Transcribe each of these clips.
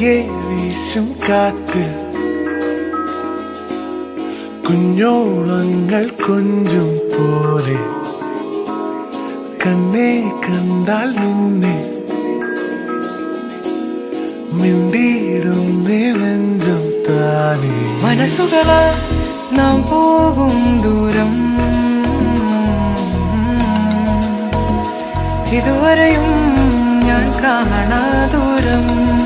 പതിയെ വീശും കാറ്റിൽ കുഞ്ഞോളങ്ങൾ കൊഞ്ചും പോലെ കണ്ണേ കണ്ടാൽ നിന്നെ മിണ്ടിയിടുന്നേ നെഞ്ചം താനേ മനസ്സുകളെ നാം പോകും ദൂരം ഇതുവരെയും ഞാൻ കാണാ ദൂരം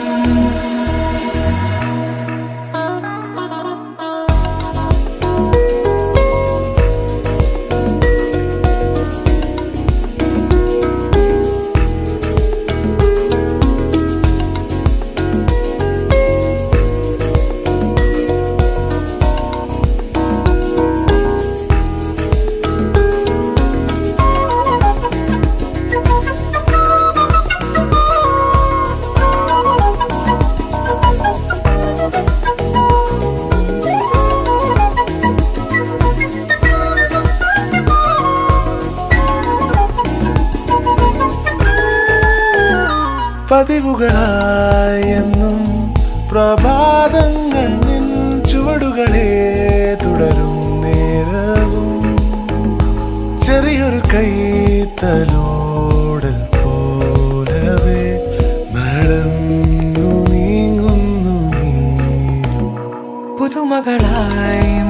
പതിവുകളായെന്നും പ്രഭാതങ്ങൾ നിൻ ചുവടുകളെ തുടരും നേരവും ചെറിയൊരു കൈത്തലോടൽ പോലവേ നടന്നു നീങ്ങുന്നു നീ പുതുമകളായി